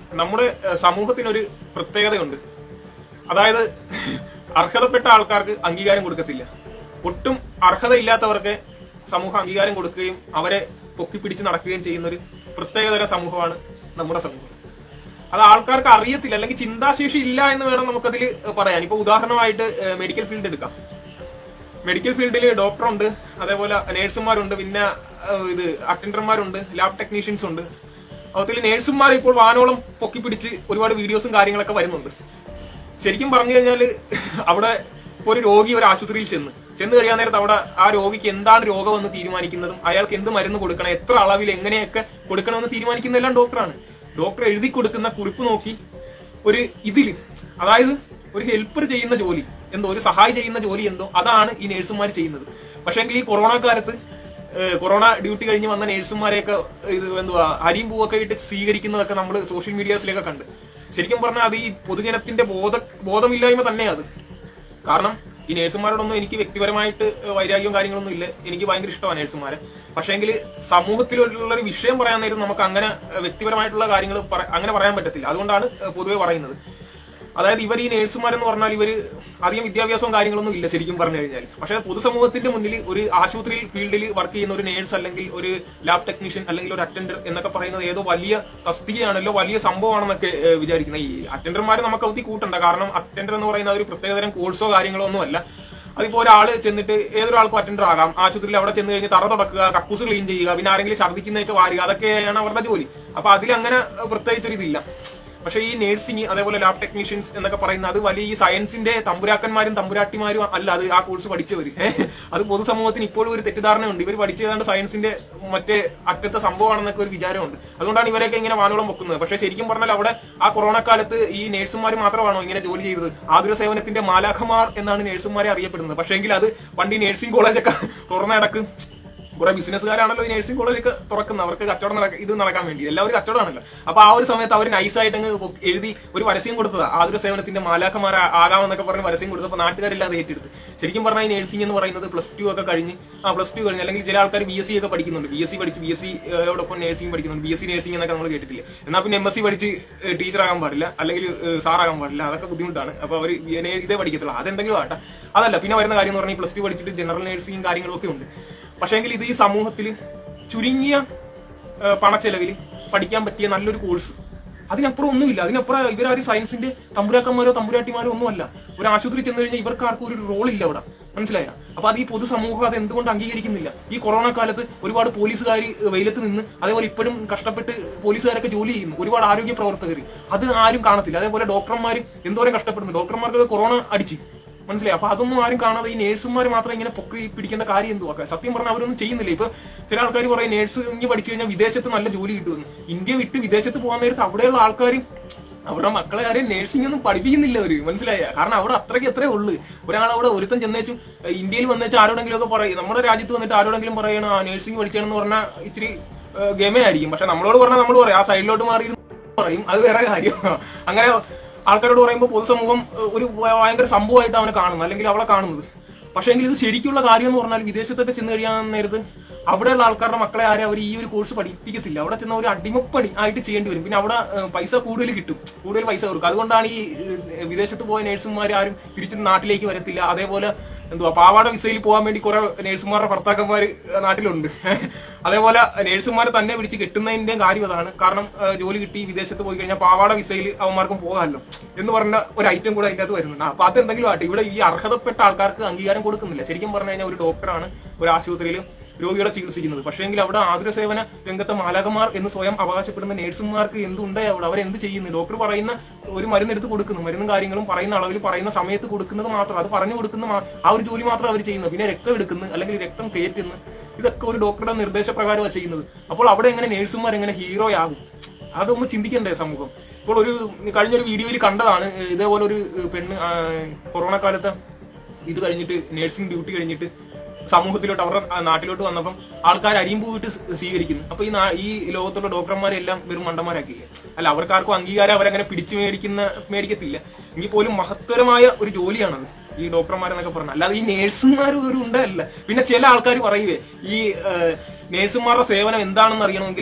നമ്മുടെ ഏഹ്, സമൂഹത്തിനൊരു പ്രത്യേകതയുണ്ട് അതായത് അർഹതപ്പെട്ട ആൾക്കാർക്ക് അംഗീകാരം കൊടുക്കത്തില്ല ഒട്ടും അർഹതയില്ലാത്തവർക്ക് സമൂഹം അംഗീകാരം കൊടുക്കുകയും അവരെ പൊക്കിപ്പിടിച്ച് നടക്കുകയും ചെയ്യുന്ന ഒരു പ്രത്യേകതര സമൂഹമാണ് നമ്മുടെ സമൂഹം അത് ആൾക്കാർക്ക് അറിയത്തില്ല അല്ലെങ്കിൽ ചിന്താശേഷി ഇല്ല എന്ന് വേണം നമുക്കതിൽ പറയാൻ ഇപ്പൊ ഉദാഹരണമായിട്ട് ഏഹ്, മെഡിക്കൽ ഫീൽഡ് എടുക്കാം മെഡിക്കൽ ഫീൽഡിൽ ഡോക്ടറുണ്ട് അതേപോലെ നേഴ്സുമാരുണ്ട് പിന്നെ ഏഹ്, ഇത് അറ്റൻഡർമാരുണ്ട് ലാബ് ടെക്നീഷ്യൻസ് ഉണ്ട് അതുപോലെ നേഴ്സുമാർ ഇപ്പോൾ വാനോളം പൊക്കി പിടിച്ച് ഒരുപാട് വീഡിയോസും കാര്യങ്ങളൊക്കെ വരുന്നുണ്ട് ശരിക്കും പറഞ്ഞു കഴിഞ്ഞാല് അവിടെ ഇപ്പൊ ഒരു രോഗി ഒരു ആശുപത്രിയിൽ ചെന്ന് ചെന്ന് കഴിയാൻ നേരത്ത് അവിടെ ആ രോഗിക്ക് എന്താണ് രോഗമെന്ന് തീരുമാനിക്കുന്നതും അയാൾക്ക് എന്ത് മരുന്ന് കൊടുക്കണം എത്ര അളവിൽ എങ്ങനെയൊക്കെ കൊടുക്കണമെന്ന് തീരുമാനിക്കുന്നതെല്ലാം ഡോക്ടറാണ് ഡോക്ടർ എഴുതി കൊടുക്കുന്ന കുറിപ്പ് നോക്കി ഒരു ഇതില് അതായത് ഒരു ഹെൽപ്പർ ചെയ്യുന്ന ജോലി എന്തോ ഒരു സഹായി ചെയ്യുന്ന ജോലി എന്തോ അതാണ് ഈ നേഴ്സുമാർ ചെയ്യുന്നത് പക്ഷേങ്കിൽ ഈ കൊറോണ കാലത്ത് ഏഹ് കൊറോണ ഡ്യൂട്ടി കഴിഞ്ഞ് വന്ന നേഴ്സുമാരെയൊക്കെ ഇത് എന്തുവാ അരിയും പൂവൊക്കെ ഇട്ട് സ്വീകരിക്കുന്നതൊക്കെ നമ്മൾ സോഷ്യൽ മീഡിയാസിലൊക്കെ കണ്ട് ശരിക്കും പറഞ്ഞാൽ അത് ഈ പൊതുജനത്തിന്റെ ബോധ ബോധമില്ലായ്മ തന്നെയാണ് അത് കാരണം ഈ നേഴ്സുമാരോടൊന്നും എനിക്ക് വ്യക്തിപരമായിട്ട് വൈരാഗ്യവും കാര്യങ്ങളൊന്നും ഇല്ല എനിക്ക് ഭയങ്കര ഇഷ്ടമാണ് നേഴ്സുമാരെ പക്ഷേങ്കിൽ സമൂഹത്തിലുള്ള ഒരു വിഷയം പറയാൻ നേരം നമുക്ക് അങ്ങനെ ഏഹ്, വ്യക്തിപരമായിട്ടുള്ള കാര്യങ്ങൾ പറ- അങ്ങനെ പറയാൻ പറ്റത്തില്ല അതുകൊണ്ടാണ് ഏഹ്, പൊതുവെ പറയുന്നത് അതായത് ഇവർ ഈ നേഴ്സുമാരെന്ന് പറഞ്ഞാൽ ഇവർ അധികം വിദ്യാഭ്യാസവും കാര്യങ്ങളൊന്നും ഇല്ല ശരിക്കും പറഞ്ഞു കഴിഞ്ഞാൽ പക്ഷേ പൊതുസമൂഹത്തിന്റെ മുന്നിൽ ഒരു ആശുപത്രി ഫീൽഡിൽ വർക്ക് ചെയ്യുന്ന ഒരു നേഴ്സ് അല്ലെങ്കിൽ ഒരു ലാബ് ടെക്നീഷ്യൻ അല്ലെങ്കിൽ ഒരു അറ്റൻഡർ എന്നൊക്കെ പറയുന്നത് ഏതോ വലിയ തസ്തികയാണല്ലോ വലിയ സംഭവമാണെന്നൊക്കെ ഏഹ്, വിചാരിക്കുന്നത് ഈ അറ്റൻഡർമാരെ നമുക്ക് അവധി കൂട്ടണ്ട കാരണം അറ്റൻഡർ എന്ന് പറയുന്ന ഒരു പ്രത്യേകതരം കോഴ്സോ കാര്യങ്ങളോ ഒന്നുമല്ല അതിപ്പോ ഒരാള് ചെന്നിട്ട് ഏതൊരാൾക്കും അറ്റൻഡർ ആകാം ആശുപത്രിയിൽ അവിടെ ചെന്ന് കഴിഞ്ഞ് തറ തുടക്കുക കക്കൂസ് ക്ലീൻ ചെയ്യുക പിന്നെ ആരെങ്കിലും ഛർദ്ദിക്കുന്നതൊക്കെ വാരുക അതൊക്കെയാണ് അവരുടെ ജോലി അപ്പൊ അതിലങ്ങനെ പ്രത്യേകിച്ച് ഒരു ഇതില്ല പക്ഷെ ഈ നേഴ്സിംഗ് അതേപോലെ ലാബ് ടെക്നീഷ്യൻസ് എന്നൊക്കെ പറയുന്ന അത് വലിയ ഈ സയൻസിന്റെ തമ്പുരാക്കന്മാരും തമ്പുരാട്ടിമാരും അല്ല അത് ആ കോഴ്സ് പഠിച്ചവര് ഏഹ്. അത് പൊതുസമൂഹത്തിന് ഇപ്പോഴും ഒരു തെറ്റിദ്ധാരണയുണ്ട് ഇവർ പഠിച്ചതാണ്ട് സയൻസിന്റെ മറ്റേ അറ്റത്തെ സംഭവമാണെന്നൊക്കെ ഒരു വിചാരമുണ്ട് അതുകൊണ്ടാണ് ഇവരൊക്കെ ഇങ്ങനെ വാനോളം വെക്കുന്നത് പക്ഷെ ശരിക്കും പറഞ്ഞാൽ അവിടെ ആ കൊറോണ കാലത്ത് ഈ നേഴ്സുമാർ മാത്രമാണോ ഇങ്ങനെ ജോലി ചെയ്തത് ആതുര സേവനത്തിന്റെ മാലാഖമാർ എന്നാണ് നേഴ്സുമാരെ അറിയപ്പെടുന്നത് പക്ഷേങ്കിൽ അത് പണ്ട് ഈ നേഴ്സിംഗ് കോളേജൊക്കെ തുറന്ന ഇടക്ക് കുറെ ബിസിനസ്സുകാരാണല്ലോ ഈ നഴ്സിംഗ് കോളേജ് ഒക്കെ തുറക്കുന്നത് അവർക്ക് കച്ചവടം നടക്ക ഇത് നടക്കാൻ വേണ്ടി എല്ലാവരും കച്ചവടമാണല്ലോ അപ്പൊ ആ ഒരു സമയത്ത് അവർ നൈസായിട്ട് അങ്ങ് പൊ- എഴുതി ഒരു പരസ്യം കൊടുത്തതാ ആതുര സേവനത്തിന്റെ മാലാക്കന്മാർ ആകാമെന്നൊക്കെ പറഞ്ഞ് പരസ്യം കൊടുത്തപ്പോൾ നാട്ടുകാരില്ലാതെ ഏറ്റെടുത്ത് ശരിക്കും പറഞ്ഞാൽ ഈ നഴ്സിംഗ് എന്ന് പറയുന്നത് പ്ലസ് ടു ഒക്കെ കഴിഞ്ഞ് ആ പ്ലസ് ടു കഴിഞ്ഞ് അല്ലെങ്കിൽ ചില ആൾക്കാർ ബി എസ് സി ഒക്കെ പഠിക്കുന്നുണ്ട് ബി എസ് സി പഠിച്ച് ബി എസ് സിയോടൊപ്പം നഴ്സിംഗ് പഠിക്കുന്നുണ്ട് ബി എസ് സി നഴ്സിംഗ് എന്നൊക്കെ നമ്മൾ കേട്ടിട്ടില്ല എന്നാൽ പിന്നെ എം എസ് സി പഠിച്ച് ടീച്ചറാകാൻ പാടില്ല അല്ലെങ്കിൽ സാറാകാൻ പാടില്ല അതൊക്കെ ബുദ്ധിമുട്ടാണ് അപ്പൊ അവർ ഇതേ പഠിക്കത്തുള്ളൂ അതെന്തെങ്കിലും ആട്ടെ അതല്ല പിന്നെ വരുന്ന കാര്യം എന്ന് പറഞ്ഞാൽ പ്ലസ് ടു പഠിച്ചിട്ട് ജനറൽ നഴ്സിംഗും കാര്യങ്ങളും ഒക്കെ ഉണ്ട് പക്ഷേങ്കിൽ ഇത് ഈ സമൂഹത്തിൽ ചുരുങ്ങിയ ഏഹ്, പണച്ചെലവിൽ പഠിക്കാൻ പറ്റിയ നല്ലൊരു കോഴ്സ് അതിനപ്പുറം ഒന്നുമില്ല അതിനപ്പുറം ഇവരാരും സയൻസിന്റെ തമ്പുരാക്കന്മാരോ തമ്പുരാട്ടിമാരോ ഒന്നുമല്ല ഒരു ആശുപത്രി ചെന്ന് കഴിഞ്ഞാൽ ഇവർക്ക് ആർക്കും ഒരു റോൾ ഇല്ല അവിടെ മനസ്സിലായ അപ്പൊ അത് ഈ പൊതുസമൂഹം അത് എന്തുകൊണ്ട് അംഗീകരിക്കുന്നില്ല ഈ കൊറോണ കാലത്ത് ഒരുപാട് പോലീസുകാർ വെയിലത്ത് നിന്ന് അതേപോലെ ഇപ്പോഴും കഷ്ടപ്പെട്ട് പോലീസുകാരൊക്കെ ജോലി ചെയ്യുന്നു ഒരുപാട് ആരോഗ്യ പ്രവർത്തകർ അത് ആരും കാണത്തില്ല അതേപോലെ ഡോക്ടർമാർ എന്തോരം കഷ്ടപ്പെടുന്നു ഡോക്ടർമാർക്ക് കൊറോണ അടിച്ച് മനസ്സിലായി അപ്പൊ അതൊന്നും ആരും കാണാതെ ഈ നേഴ്സുമാർ മാത്രം ഇങ്ങനെ പൊക്കി പിടിക്കേണ്ട കാര്യം എന്തുവാ സത്യം പറഞ്ഞാൽ അവരൊന്നും ചെയ്യുന്നില്ല ഇപ്പൊ ചില ആൾക്കാർ പറയും നേഴ്സ് ഇങ്ങനെ പഠിച്ചു കഴിഞ്ഞാൽ വിദേശത്ത് നല്ല ജോലി കിട്ടുമെന്ന് ഇന്ത്യ വിട്ട് വിദേശത്ത് പോകാൻ നേരത്ത് അവിടെയുള്ള ആൾക്കാർ അവരുടെ മക്കളെ കാര്യം നേഴ്സിംഗ് ഒന്നും പഠിപ്പിക്കുന്നില്ല അവര് മനസ്സിലായ കാരണം അവിടെ അത്രയ്ക്ക് എത്രേ ഉള്ളു ഒരാൾ അവിടെ ഒരുത്തൻ ചെന്നേച്ചും ഏഹ്, ഇന്ത്യയിൽ വന്നേച്ചും ആരോടെങ്കിലും ഒക്കെ പറയും നമ്മുടെ രാജ്യത്ത് വന്നിട്ട് ആരോടെങ്കിലും പറയണം ആ നേഴ്സിംഗ് പഠിച്ചാണെന്ന് പറഞ്ഞാൽ ഇച്ചിരി ഏഹ്, ഗമേ ആയിരിക്കും പക്ഷെ നമ്മളോട് പറഞ്ഞാൽ നമ്മൾ പറയും ആ സൈഡിലോട്ട് മാറി പറയും അത് വേറെ കാര്യം അങ്ങനെ ആൾക്കാരോട് പറയുമ്പോൾ പൊതുസമൂഹം ഏഹ്, ഒരു ഭ- ഭയങ്കര സംഭവമായിട്ട് അവനെ കാണുന്നു അല്ലെങ്കിൽ അവളെ കാണുന്നത് പക്ഷേ എങ്കിൽ ഇത് ശരിക്കുള്ള കാര്യം എന്ന് പറഞ്ഞാൽ വിദേശത്തൊക്കെ ചെന്ന് കഴിയാൻ നേരത്ത് അവിടെയുള്ള ആൾക്കാരുടെ മക്കളെ ആരും അവർ ഈ ഒരു കോഴ്സ് പഠിപ്പിക്കത്തില്ല അവിടെ ചെന്ന ഒരു അടിമപ്പണി ആയിട്ട് ചെയ്യേണ്ടി വരും പിന്നെ അവിടെ ഏഹ്, പൈസ കൂടുതൽ കിട്ടും കൂടുതൽ പൈസ കൊടുക്കും അതുകൊണ്ടാണ് ഈ ഏഹ്, വിദേശത്ത് പോയ നേഴ്സുമാർ ആരും തിരിച്ച് നാട്ടിലേക്ക് വരത്തില്ല അതേപോലെ എന്തുവാ പാവാട വിസയിൽ പോകാൻ വേണ്ടി കുറെ നേഴ്സുമാരുടെ ഭർത്താക്കന്മാർ നാട്ടിലുണ്ട് അതേപോലെ നേഴ്സുമാരെ തന്നെ പിടിച്ച് കെട്ടുന്നതിന്റെയും കാര്യം അതാണ് കാരണം ഏഹ്, ജോലി കിട്ടി വിദേശത്ത് പോയി കഴിഞ്ഞാൽ പാവാട വിസയിൽ അവന്മാർക്കും പോകാമല്ലോ എന്ന് പറഞ്ഞ ഒരു ഐറ്റം കൂടെ അതിൻ്റെ അകത്ത് വരുന്നുണ്ട് അപ്പൊ അതെന്തെങ്കിലും ആട്ടെ ഇവിടെ ഈ അർഹതപ്പെട്ട ആൾക്കാർക്ക് അംഗീകാരം കൊടുക്കുന്നില്ല ശരിക്കും പറഞ്ഞു കഴിഞ്ഞാൽ ഒരു ഡോക്ടറാണ് ഒരു ആശുപത്രിയിൽ രോഗികളെ ചികിത്സിക്കുന്നത് പക്ഷേങ്കിൽ അവിടെ ആതുര സേവന രംഗത്തെ മാലാകമാർ എന്ന് സ്വയം അവകാശപ്പെടുന്ന നേഴ്സുമാർക്ക് എന്തുണ്ട് അവിടെ അവരെന്ത് ചെയ്യുന്നു ഡോക്ടർ പറയുന്ന ഒരു മരുന്ന് എടുത്ത് കൊടുക്കുന്നു മരുന്നും കാര്യങ്ങളും പറയുന്ന അളവിൽ പറയുന്ന സമയത്ത് കൊടുക്കുന്നത് മാത്രം അത് പറഞ്ഞു കൊടുക്കുന്ന മാ- ആ ഒരു ജോലി മാത്രം അവർ ചെയ്യുന്നത് പിന്നെ രക്തം എടുക്കുന്നു അല്ലെങ്കിൽ രക്തം കയറ്റുന്നു ഇതൊക്കെ ഒരു ഡോക്ടറുടെ നിർദ്ദേശപ്രകാരമാണ് ചെയ്യുന്നത് അപ്പോൾ അവിടെ എങ്ങനെ നേഴ്സുമാർ എങ്ങനെ ഹീറോ ആകും അതൊന്ന് ചിന്തിക്കണ്ടേ സമൂഹം ഇപ്പോൾ ഒരു കഴിഞ്ഞൊരു വീഡിയോയിൽ കണ്ടതാണ് ഏഹ് ഇതേപോലെ ഒരു ഏഹ് പെണ്ണ് ആ, കൊറോണ കാലത്ത് ഇത് കഴിഞ്ഞിട്ട് നേഴ്സിംഗ് ഡ്യൂട്ടി കഴിഞ്ഞിട്ട് സമൂഹത്തിലോട്ട് അവരുടെ ആ, നാട്ടിലോട്ട് വന്നപ്പം ആൾക്കാർ അരിയും പോയിട്ട് സ്വീകരിക്കുന്നു അപ്പൊ ഈ നാ- ഈ ലോകത്തുള്ള ഡോക്ടർമാരെല്ലാം വെറും മണ്ടന്മാരാക്കിയില്ലേ അല്ല അവർക്കാർക്കും അംഗീകാരം അവരങ്ങനെ പിടിച്ചു മേടിക്കുന്ന മേടിക്കത്തില്ല എങ്കിൽ പോലും മഹത്തരമായ ഒരു ജോലിയാണത് ഈ ഡോക്ടർമാരെന്നൊക്കെ പറഞ്ഞാൽ അല്ലാതെ ഈ നേഴ്സുമാർ ഒരു ഉണ്ടല്ല പിന്നെ ചില ആൾക്കാർ പറയുവേ ഈ ഏഹ്, നേഴ്സുമാരുടെ സേവനം എന്താണെന്ന് അറിയണമെങ്കിൽ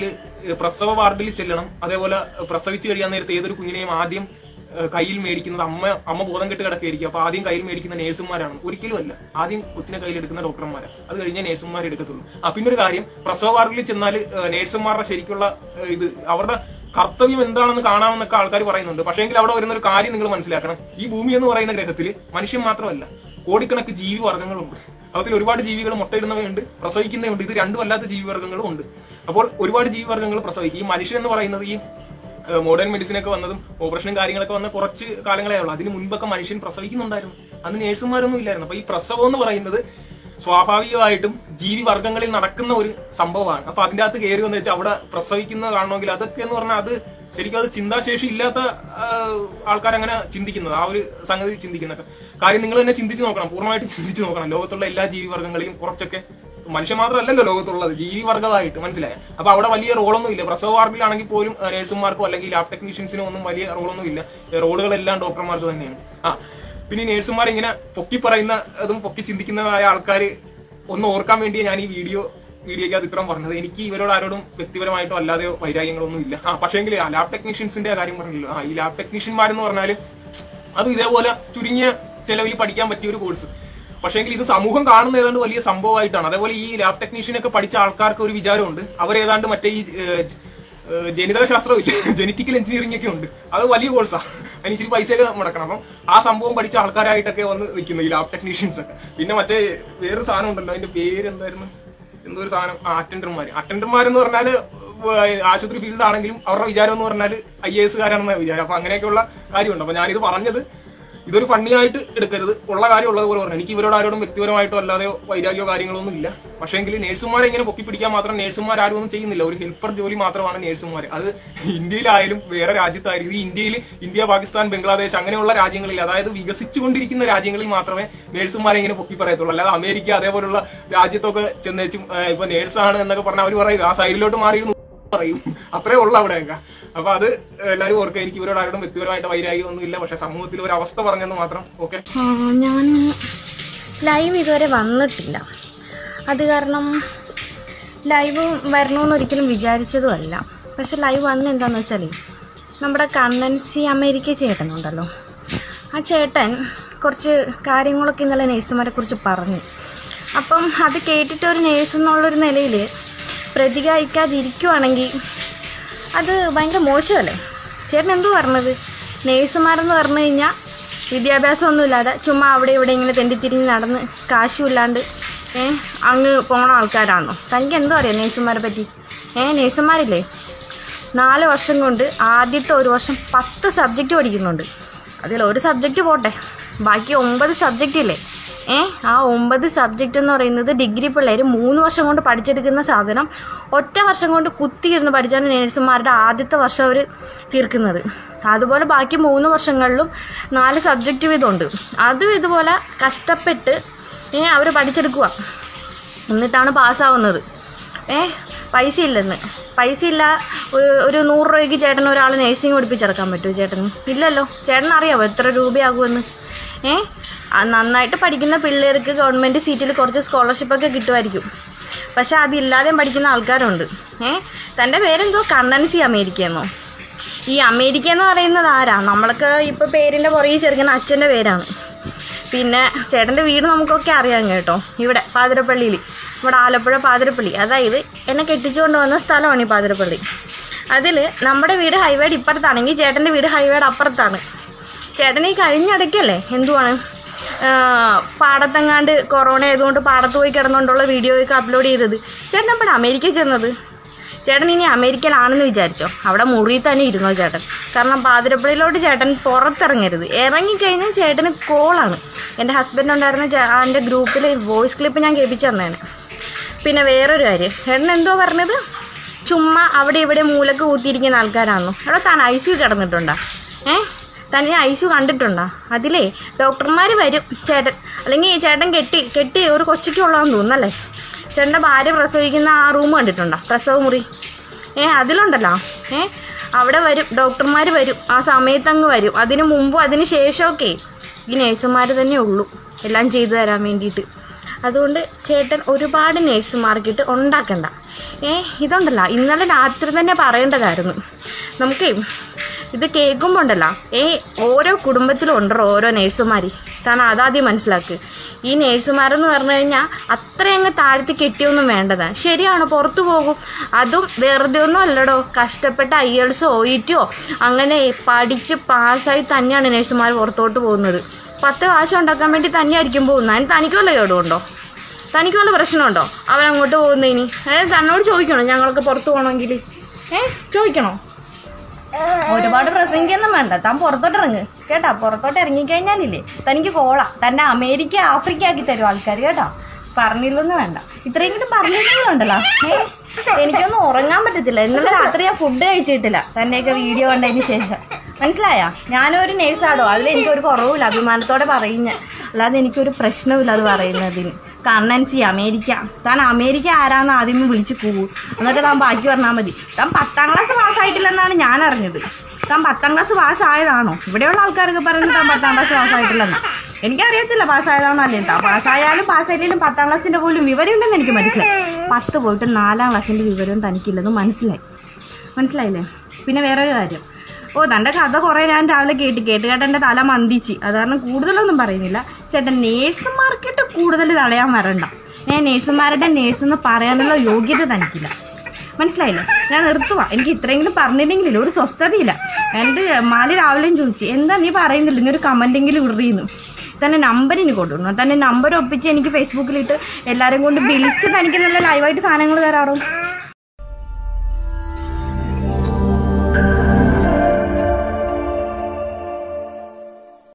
ഏഹ്, പ്രസവ വാർഡിൽ ചെല്ലണം അതേപോലെ ഏഹ്, പ്രസവിച്ച് കഴിയാൻ നേരത്തെ ഏതൊരു കുഞ്ഞിനെയും ആദ്യം ഏഹ്, കയ്യിൽ മേടിക്കുന്നത് അമ്മ അമ്മ ബോധം കെട്ട് കിടക്കുകയായിരിക്കും അപ്പൊ ആദ്യം കയ്യിൽ മേടിക്കുന്ന നേഴ്സുമാരാണ് ഒരിക്കലും അല്ല ആദ്യം കൊച്ചിനെ കയ്യിൽ എടുക്കുന്ന ഡോക്ടർമാരാണ് അത് കഴിഞ്ഞേ നേഴ്സുമാർ എടുക്കത്തുള്ളൂ ആ പിന്നെ ഒരു കാര്യം പ്രസവ വാർഡിൽ ചെന്നാൽ നേഴ്സുമാരുടെ ശരിക്കുള്ള ഏഹ്, ഇത് അവരുടെ കർത്തവ്യം എന്താണെന്ന് കാണാമെന്നൊക്കെ ആൾക്കാർ പറയുന്നുണ്ട് പക്ഷേങ്കിൽ അവിടെ വരുന്ന ഒരു കാര്യം നിങ്ങൾ മനസ്സിലാക്കണം ഈ ഭൂമി എന്ന് പറയുന്ന ഗ്രഹത്തിൽ മനുഷ്യൻ മാത്രമല്ല കോടിക്കണക്ക് ജീവി വർഗ്ഗങ്ങളുണ്ട് അതിൽ ഒരുപാട് ജീവികൾ മുട്ടയിടുന്നവയുണ്ട് പ്രസവിക്കുന്നവയുണ്ട് ഇത് രണ്ടും അല്ലാത്ത ജീവിവർഗ്ഗങ്ങളും ഉണ്ട് അപ്പോൾ ഒരുപാട് ജീവിവർഗ്ഗങ്ങൾ പ്രസവിക്കും ഈ മനുഷ്യൻ എന്ന് പറയുന്നത് ഈ മോഡേൺ മെഡിസിൻ ഒക്കെ വന്നതും ഓപ്പറേഷനും കാര്യങ്ങളൊക്കെ വന്ന കുറച്ച് കാലങ്ങളേ ഉള്ളൂ അതിന് മുൻപൊക്കെ മനുഷ്യൻ പ്രസവിക്കുന്നുണ്ടായിരുന്നു അന്ന് നേഴ്സുമാരൊന്നും ഇല്ലായിരുന്നു അപ്പൊ ഈ പ്രസവം എന്ന് പറയുന്നത് സ്വാഭാവികമായിട്ടും ജീവി വർഗ്ഗങ്ങളിൽ നടക്കുന്ന ഒരു സംഭവമാണ് അപ്പൊ അതിന്റെ അകത്ത് കയറി വന്ന് വെച്ചാൽ അവിടെ പ്രസവിക്കുന്നത് കാണണമെങ്കിൽ അതൊക്കെ എന്ന് പറഞ്ഞാൽ അത് ശരിക്കും അത് ചിന്താശേഷി ഇല്ലാത്ത ആൾക്കാർ അങ്ങനെ ചിന്തിക്കുന്നത് ആ ഒരു സംഗതി ചിന്തിക്കുന്നൊക്കെ കാര്യം നിങ്ങൾ തന്നെ ചിന്തിച്ചു നോക്കണം പൂർണ്ണമായിട്ട് ചിന്തിച്ചു നോക്കണം ലോകത്തുള്ള എല്ലാ ജീവിവർഗ്ഗങ്ങളിലും കുറച്ചൊക്കെ മനുഷ്യ മാത്രമല്ലല്ലോ ലോകത്തുള്ളത് ജീവിവർഗമായിട്ട് മനസ്സിലായ അപ്പൊ അവിടെ വലിയ റോളൊന്നും ഇല്ല പ്രസവ വാർഡിലാണെങ്കിൽ പോലും ഏഹ്, നഴ്സുമാർക്കോ അല്ലെങ്കിൽ ലാബ് ടെക്നീഷ്യൻസിനോ ഒന്നും വലിയ റോളൊന്നും ഇല്ല ഏഹ്, റോളുകളെല്ലാം ഡോക്ടർമാർക്ക് തന്നെയാണ് ആ പിന്നെ ഈ നേഴ്സുമാർ ഇങ്ങനെ പൊക്കി പറയുന്ന അതും പൊക്കി ചിന്തിക്കുന്നതായ ആൾക്കാർ ഒന്ന് ഓർക്കാൻ വേണ്ടി ഞാൻ ഈ വീഡിയോ വീഡിയോയ്ക്ക് അത് ഇത്രയും പറഞ്ഞത് എനിക്ക് ഇവരോട് ആരോടും വ്യക്തിപരമായിട്ടോ അല്ലാതെയോ വൈരാഗ്യങ്ങളൊന്നും ഇല്ല ആ പക്ഷേങ്കിൽ ആ ലാബ് ടെക്നീഷ്യൻസിന്റെ കാര്യം പറഞ്ഞല്ലോ ആ ഈ ലാബ് ടെക്നീഷ്യന്മാരെന്ന് പറഞ്ഞാൽ അത് ഇതേപോലെ ചുരുങ്ങിയ ചെലവിൽ പഠിക്കാൻ പറ്റിയ ഒരു കോഴ്സ് പക്ഷേങ്കിൽ ഇത് സമൂഹം കാണുന്ന ഏതാണ്ട് വലിയ സംഭവമായിട്ടാണ് അതേപോലെ ഈ ലാബ് ടെക്നീഷ്യനൊക്കെ പഠിച്ച ആൾക്കാർക്ക് ഒരു വിചാരമുണ്ട് അവരേതാണ്ട് മറ്റേ ഈ ഏഹ്, ഏഹ്, ജനിതക ശാസ്ത്രം ഇല്ല ജനറ്റിക്കൽ എഞ്ചിനീയറിംഗ് ഒക്കെ ഉണ്ട് അത് വലിയ കോഴ്സാണ് അതിന് ഇച്ചിരി പൈസയൊക്കെ മുടക്കണം അപ്പം ആ സംഭവം പഠിച്ച ആൾക്കാരായിട്ടൊക്കെ വന്ന് നിൽക്കുന്നു ഈ ലാബ് ടെക്നീഷ്യൻസ് ഒക്കെ പിന്നെ മറ്റേ വേറൊരു സാധനം ഉണ്ടല്ലോ അതിന്റെ പേര് എന്തായിരുന്നു എന്തോ ഒരു സാധനം അറ്റൻഡർമാർ അറ്റൻഡർമാർ എന്ന് പറഞ്ഞാൽ ആശുപത്രി ഫീൽഡ് ആണെങ്കിലും അവരുടെ വിചാരം എന്ന് പറഞ്ഞാൽ ഐ എ എസ്കാരാണെന്ന വിചാരം അപ്പൊ അങ്ങനെയൊക്കെയുള്ള കാര്യമുണ്ട് അപ്പൊ ഞാനിത് പറഞ്ഞത് ഇതൊരു ഫണ്ണിയായിട്ട് എടുക്കരുത് ഉള്ള കാര്യം ഉള്ളതുപോലെ പറഞ്ഞു എനിക്ക് ഇവരോട് ആരോടും വ്യക്തിപരമായിട്ടോ അല്ലാതെയോ വൈരാഗ്യോ കാര്യങ്ങളൊന്നും ഇല്ല പക്ഷേങ്കിൽ നേഴ്സുമാരെ ഇങ്ങനെ പൊക്കി പിടിക്കാൻ മാത്രം നേഴ്സുമാർ ആരും ഒന്നും ചെയ്യുന്നില്ല ഒരു ഹെൽപ്പർ ജോലി മാത്രമാണ് നേഴ്സുമാർ അത് ഇന്ത്യയിലായാലും വേറെ രാജ്യത്തായാലും ഇത് ഇന്ത്യയിൽ ഇന്ത്യ പാകിസ്ഥാൻ ബംഗ്ലാദേശ് അങ്ങനെയുള്ള രാജ്യങ്ങളിൽ അതായത് വികസിച്ചുകൊണ്ടിരിക്കുന്ന രാജ്യങ്ങളിൽ മാത്രമേ നേഴ്സുമാരെ ഇങ്ങനെ പൊക്കി പറയത്തുള്ളൂ അല്ലാതെ അമേരിക്ക അതേപോലുള്ള രാജ്യത്തൊക്കെ ചെന്നേച്ചും ഏഹ്, ഇപ്പൊ നേഴ്സാണ് എന്നൊക്കെ പറഞ്ഞാൽ അവർ പറയും ആ സൈഡിലോട്ട് മാറിയിരുന്നു പറയും അത്രേ ഉള്ളു അവിടെയൊക്കെ അപ്പൊ അത് എല്ലാവരും ഓർക്കുക എനിക്ക് ഇവരോട് ആരോടും വ്യക്തിപരമായിട്ട് വൈരാഗ്യം ഒന്നും ഇല്ല പക്ഷെ സമൂഹത്തിൽ ഒരു അവസ്ഥ പറഞ്ഞെന്ന് മാത്രം ഓക്കെ ഞാൻ ലൈവ് ഇതുവരെ വന്നിട്ടില്ല അത് കാരണം ലൈവ് വരണമെന്ന് ഒരിക്കലും വിചാരിച്ചതുമല്ല പക്ഷെ ലൈവ് വന്ന എന്താണെന്ന് വെച്ചാൽ നമ്മുടെ കണ്ണൻസി അമേരിക്ക ചേട്ടനുണ്ടല്ലോ ആ ചേട്ടൻ കുറച്ച് കാര്യങ്ങളൊക്കെ ഇന്നലെ നേഴ്സുമാരെ കുറിച്ച് പറഞ്ഞു അപ്പം അത് കേട്ടിട്ട് ഒരു നേഴ്സ് എന്നുള്ളൊരു നിലയിൽ പ്രതികരിക്കാതിരിക്കുവാണെങ്കിൽ അത് ഭയങ്കര മോശമല്ലേ ചേട്ടൻ എന്തോ പറഞ്ഞത് നേഴ്സുമാരെന്ന് പറഞ്ഞു കഴിഞ്ഞാൽ വിദ്യാഭ്യാസമൊന്നുമില്ലാതെ ചുമ്മാ അവിടെ ഇവിടെ ഇങ്ങനെ തെണ്ടിത്തിരിഞ്ഞ് നടന്ന് കാശും ഇല്ലാണ്ട് ഏ അങ്ങ് പോണ ആൾക്കാരാണോ തനിക്ക് എന്തോ അറിയാം നേഴ്സുമാരെ പറ്റി ഏ നേഴ്സുമാരില്ലേ നാല് വർഷം കൊണ്ട് ആദ്യത്തെ ഒരു വർഷം പത്ത് സബ്ജക്റ്റ് പഠിക്കുന്നുണ്ട് അതിൽ ഒരു സബ്ജക്റ്റ് പോട്ടെ ബാക്കി ഒമ്പത് സബ്ജക്റ്റ് ഇല്ലേ ഏ ആ ഒമ്പത് സബ്ജക്റ്റ് എന്ന് പറയുന്നത് ഡിഗ്രി പിള്ളേർ മൂന്ന് വർഷം കൊണ്ട് പഠിച്ചെടുക്കുന്ന സാധനം ഒറ്റ വർഷം കൊണ്ട് കുത്തിയിരുന്ന് പഠിച്ചാണ് നേഴ്സുമാരുടെ ആദ്യത്തെ വർഷം അവർ തീർക്കുന്നത് അതുപോലെ ബാക്കി മൂന്ന് വർഷങ്ങളിലും നാല് സബ്ജക്റ്റ് വീതമുണ്ട് അതും ഇതുപോലെ കഷ്ടപ്പെട്ട് ഏ അവർ പഠിച്ചെടുക്കുക എന്നിട്ടാണ് പാസ്സാവുന്നത് ഏ പൈസ ഇല്ലെന്ന് പൈസ ഇല്ല ഒരു- ഒരു നൂറ് രൂപയ്ക്ക് ചേട്ടൻ ഒരാൾ നേഴ്സിംഗ് പഠിപ്പിച്ചിറക്കാൻ പറ്റുമോ ചേട്ടന് ഇല്ലല്ലോ ചേട്ടൻ അറിയാമോ എത്ര രൂപയാകുമെന്ന് ഏ ആ നന്നായിട്ട് പഠിക്കുന്ന പിള്ളേർക്ക് ഗവൺമെൻറ് സീറ്റിൽ കുറച്ച് സ്കോളർഷിപ്പൊക്കെ കിട്ടുമായിരിക്കും പക്ഷെ അതില്ലാതെയും പഠിക്കുന്ന ആൾക്കാരുണ്ട് ഏ തൻ്റെ പേരെന്തോ കണ്ണൻസി അമേരിക്കയെന്നോ ഈ അമേരിക്ക എന്ന് പറയുന്നത് ആരാ നമ്മളൊക്കെ ഇപ്പോൾ പേരിൻ്റെ പുറകെ ചേർക്കുന്ന അച്ഛൻ്റെ പേരാണ് പിന്നെ ചേട്ടൻ്റെ വീട് നമുക്കൊക്കെ അറിയാം കേട്ടോ ഇവിടെ പാതിരപ്പള്ളിയിൽ ഇവിടെ ആലപ്പുഴ പാതിരപ്പള്ളി അതായത് എന്നെ കെട്ടിച്ചുകൊണ്ട് വന്ന സ്ഥലമാണ് ഈ പാതിരപ്പള്ളി അതിൽ നമ്മുടെ വീട് ഹൈവേയുടെ ഇപ്പുറത്താണെങ്കിൽ ചേട്ടൻ്റെ വീട് ഹൈവേയുടെ അപ്പുറത്താണ് ചേട്ടൻ ഈ കഴിഞ്ഞിടയ്ക്കല്ലേ എന്തുവാണ് ആ, പാടത്തെങ്ങാണ്ട് കൊറോണ ആയതുകൊണ്ട് പാടത്ത് പോയി കിടന്നുകൊണ്ടുള്ള വീഡിയോ ഒക്കെ അപ്ലോഡ് ചെയ്തത് ചേട്ടൻ എപ്പോഴാണ് അമേരിക്കയിൽ ചെന്നത് ചേട്ടൻ ഇനി അമേരിക്കയിലാണെന്ന് വിചാരിച്ചോ അവിടെ മുറിയിൽ തന്നെ ഇരുന്നോ ചേട്ടൻ കാരണം പാതിരപ്പള്ളിയിലോട്ട് ചേട്ടൻ പുറത്തിറങ്ങരുത് ഇറങ്ങിക്കഴിഞ്ഞാൽ ചേട്ടന് കോളാണ് എൻ്റെ ഹസ്ബൻഡ് ഉണ്ടായിരുന്ന ചേ- എൻ്റെ ഗ്രൂപ്പിൽ വോയിസ് ക്ലിപ്പ് ഞാൻ കേൾപ്പിച്ചു തന്നേനെ പിന്നെ വേറൊരു കാര്യം ചേട്ടൻ എന്തോ പറഞ്ഞത് ചുമ്മാ അവിടെ ഇവിടെ മൂലക്ക് കൂത്തിയിരിക്കുന്ന ആൾക്കാരാണോ അവിടെ താൻ ഐ സി കിടന്നിട്ടുണ്ടോ ഏ താൻ ഈ ഐ സി കണ്ടിട്ടുണ്ടോ അതിലേ ഡോക്ടർമാർ വരും ചേട്ടൻ അല്ലെങ്കിൽ ചേട്ടൻ കെട്ടി കെട്ടി ഒരു കൊച്ചിക്കുള്ളതെന്ന് തോന്നുന്നല്ലേ ചേട്ടൻ്റെ ഭാര്യ പ്രസവിക്കുന്ന ആ റൂം കണ്ടിട്ടുണ്ടോ പ്രസവ മുറി ഏ അതിലുണ്ടല്ലോ ഏ അവിടെ വരും ഡോക്ടർമാർ വരും ആ സമയത്ത് അങ്ങ് വരും അതിന് മുമ്പും അതിന് ശേഷമൊക്കെ ഈ നേഴ്സുമാർ തന്നെ ഉള്ളൂ എല്ലാം ചെയ്തു തരാൻ വേണ്ടിയിട്ട് അതുകൊണ്ട് ചേട്ടൻ ഒരുപാട് നേഴ്സുമാർക്കിട്ട് ഉണ്ടാക്കണ്ട ഏ ഇതുണ്ടല്ലോ ഇന്നലെ രാത്രി തന്നെ പറയേണ്ടതായിരുന്നു നമുക്കേ ഇത് കേൾക്കുമ്പോൾ ഉണ്ടല്ലോ ഏ ഓരോ കുടുംബത്തിലും ഉണ്ടോ ഓരോ നേഴ്സുമാർ കാരണം അതാദ്യം മനസ്സിലാക്ക് ഈ നേഴ്സുമാരെന്ന് പറഞ്ഞു കഴിഞ്ഞാൽ അത്രയങ്ങ് താഴ്ത്തി കെട്ടിയൊന്നും വേണ്ടതാ ശരിയാണ് പുറത്തു പോകും അതും വെറുതെ ഒന്നും അല്ലടോ കഷ്ടപ്പെട്ട ഐ എൽസോ ഒ ഇറ്റിയോ അങ്ങനെ പഠിച്ച് പാസ്സായി തന്നെയാണ് നേഴ്സുമാർ പുറത്തോട്ട് പോകുന്നത് പത്ത് കാശ് ഉണ്ടാക്കാൻ വേണ്ടി തന്നെയായിരിക്കും പോകുന്നത് അതിന് തനിക്ക് വല്ല കേടുണ്ടോ തനിക്ക് വല്ല പ്രശ്നമുണ്ടോ അവരങ്ങോട്ട് പോകുന്നതിന് ഏ തന്നോട് ചോദിക്കണോ ഞങ്ങൾക്ക് പുറത്ത് പോകണമെങ്കിൽ ഏ ചോദിക്കണോ ഒരുപാട് പ്രസംഗിക്കൊന്നും വേണ്ട താൻ പുറത്തോട്ട് ഇറങ്ങ് കേട്ടാ പുറത്തോട്ട് ഇറങ്ങിക്കഴിഞ്ഞാലില്ലേ തനിക്ക് കോള തന്നെ അമേരിക്ക ആഫ്രിക്ക ആക്കി തരും ആൾക്കാർ കേട്ടോ പറഞ്ഞില്ലെന്ന് വേണ്ട ഇത്രയെങ്കിലും പറഞ്ഞിട്ടുണ്ടല്ലോ ഏ എനിക്കൊന്നും ഉറങ്ങാൻ പറ്റത്തില്ല ഇന്നലെ രാത്രി ഞാൻ ഫുഡ് കഴിച്ചിട്ടില്ല തന്നെയൊക്കെ വീഡിയോ കണ്ടതിന് ശേഷം മനസ്സിലായ ഞാനൊരു നേഴ്സാടോ അതിൽ എനിക്കൊരു കുറവുമില്ല അഭിമാനത്തോടെ പറയുന്ന അല്ലാതെ എനിക്കൊരു പ്രശ്നമില്ല അത് പറയുന്നതിന് കണ്ണൻസി അമേരിക്ക താൻ അമേരിക്ക ആരാന്ന് ആദ്യമേ വിളിച്ച് പോകൂ എന്നിട്ട് താൻ ബാക്കി പറഞ്ഞാൽ മതി താൻ പത്താം ക്ലാസ് പാസ്സായിട്ടില്ലെന്നാണ് ഞാൻ അറിഞ്ഞത് താൻ പത്താം ക്ലാസ് പാസ്സായതാണോ ഇവിടെയുള്ള ആൾക്കാരൊക്കെ പറയുന്നത് താൻ പത്താം ക്ലാസ് പാസ്സായിട്ടില്ലെന്ന് എനിക്കറിയത്തില്ല പാസ്സായതാണോ അല്ലേ താൻ പാസ്സായാലും പാസ്സായില്ലെങ്കിലും പത്താം ക്ലാസ്സിന്റെ പോലും വിവരമുണ്ടെന്ന് എനിക്ക് മനസ്സിലായി പത്ത് പോയിട്ട് നാലാം ക്ലാസ്സിന്റെ വിവരവും തനിക്കില്ലെന്ന് മനസ്സിലായി മനസ്സിലായില്ലേ പിന്നെ വേറൊരു കാര്യം ഓ തൻ്റെ കഥ കുറേ ഞാൻ രാവിലെ കേട്ട് കേട്ട് കേട്ട് എൻ്റെ തല മന്ദിച്ച് അത് കാരണം കൂടുതലൊന്നും പറയുന്നില്ല ചേട്ടൻ നേഴ്സുമാർക്കിട്ട് കൂടുതൽ തടയാൻ വരണ്ട ഞാൻ നേഴ്സുമാരുടെ നേഴ്സെന്ന് പറയാനുള്ള യോഗ്യത തനിക്കില്ല മനസ്സിലായില്ലേ ഞാൻ നിർത്തുവാ എനിക്ക് ഇത്രയെങ്കിലും പറഞ്ഞില്ലെങ്കിലില്ല ഒരു സ്വസ്ഥതയില്ല എൻ്റെ മാലി രാവിലെയും ചോദിച്ചു എന്താ നീ പറയുന്നില്ല നീ ഒരു കമൻറ്റെങ്കിലും ഇറിയുന്നു തന്നെ നമ്പർ ഇനി കൊണ്ടുവന്നു തന്നെ നമ്പർ ഒപ്പിച്ച് എനിക്ക് ഫേസ്ബുക്കിലിട്ട് എല്ലാവരും കൊണ്ട് വിളിച്ച് തനിക്ക് നല്ല ലൈവായിട്ട് സാധനങ്ങൾ തരാറോ